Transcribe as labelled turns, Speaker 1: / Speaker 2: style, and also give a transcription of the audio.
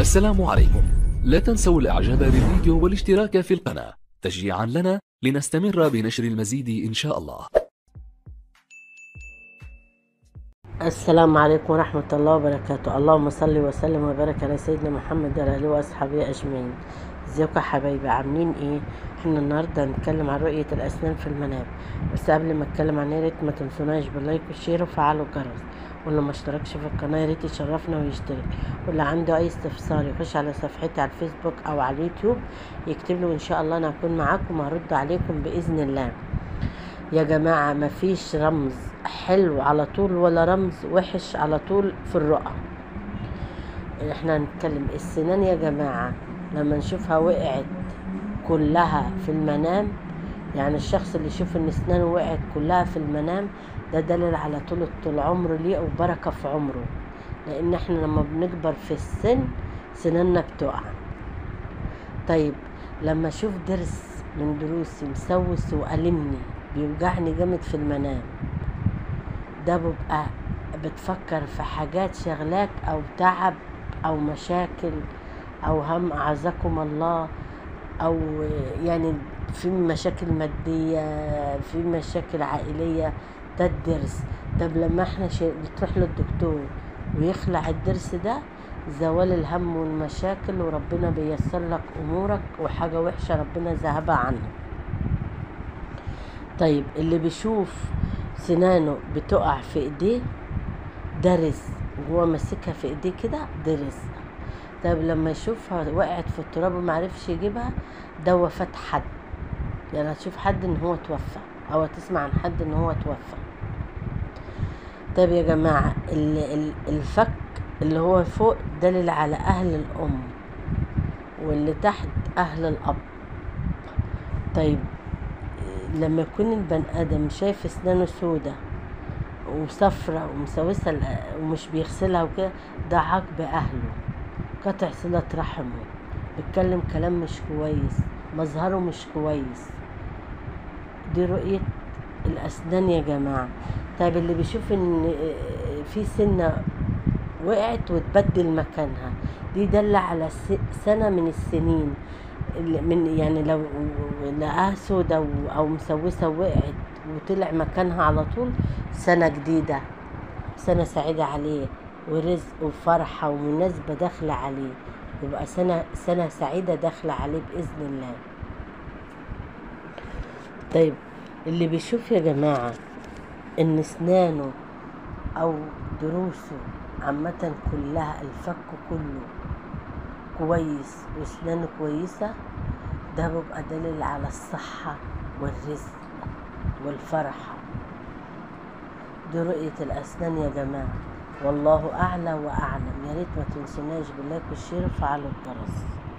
Speaker 1: السلام عليكم لا تنسوا الاعجاب بالفيديو والاشتراك في القناة تشجيعا لنا لنستمر بنشر المزيد ان شاء الله
Speaker 2: السلام عليكم ورحمة الله وبركاته اللهم صل وسلم وبارك على سيدنا محمد وعلى آله وأصحابه أجمعين ازيكم يا حبايبي عاملين ايه احنا النهارده هنتكلم عن رؤية الأسنان في المنام بس قبل ما اتكلم عن يا ريت ما تنسوناش باللايك والشير وفعلوا الجرس واللي ما اشتركش في القناة يا ريت يشرفنا ويشترك واللي عنده أي استفسار يخش على صفحتي على الفيسبوك أو على اليوتيوب يكتب له وإن شاء الله أنا هكون معاكم وهرد عليكم بإذن الله يا جماعة مفيش رمز حلو على طول ولا رمز وحش على طول في الرؤى احنا هنتكلم السنان يا جماعة لما نشوفها وقعت كلها في المنام يعني الشخص اللي يشوف ان اسنانه وقعت كلها في المنام ده دليل على طول طول عمره ليه وبركة في عمره لان احنا لما بنكبر في السن سناننا بتقع طيب لما اشوف درس من دروسي مسوس وألمني بيوجعني جامد في المنام ده ببقى بتفكر في حاجات شغلاك او تعب او مشاكل او هم اعزكم الله او يعني في مشاكل مادية في مشاكل عائلية ده الدرس طب لما احنا شي- بتروح للدكتور ويخلع الدرس ده زوال الهم والمشاكل وربنا بيسر لك امورك وحاجة وحشة ربنا ذهبها عنك طيب اللي بيشوف سنانه بتقع في ايديه ده رزق وهو ماسكها في ايديه كده ده رزق طيب لما يشوفها وقعت في التراب ومعرفش يجيبها ده وفاة حد يعني هتشوف حد ان هو توفى او هتسمع عن حد ان هو توفى طيب يا جماعة ال- ال- الفك اللي هو فوق دليل على اهل الام واللي تحت اهل الاب طيب لما يكون البني ادم شايف اسنانه سودة وصفرة ومسوسة ال- ومش بيغسلها وكده ده عاقب اهله قطع صلة رحمه بيتكلم كلام مش كويس مظهره مش كويس دي رؤية الأسنان يا جماعة طيب اللي بيشوف إن في سنة وقعت وتبدل مكانها دي دل على س- سنة من السنين اللي من يعني لو لقاها سودة و- أو مسوسة وقعت وطلع مكانها على طول سنة جديدة سنة سعيدة عليه ورزق وفرحة ومناسبة داخلة عليه يبقى سنة سنة سعيدة داخلة عليه بإذن الله طيب اللي بيشوف يا جماعة إن أسنانه أو دروسه عامة كلها الفك كله كويس وأسنانه كويسة ده بيبقى دليل على الصحة والرزق والفرحة دي رؤية الأسنان يا جماعة والله أعلى وأعلم يا ريت ما تنسوناش باللايك والشير وفعلوا الجرس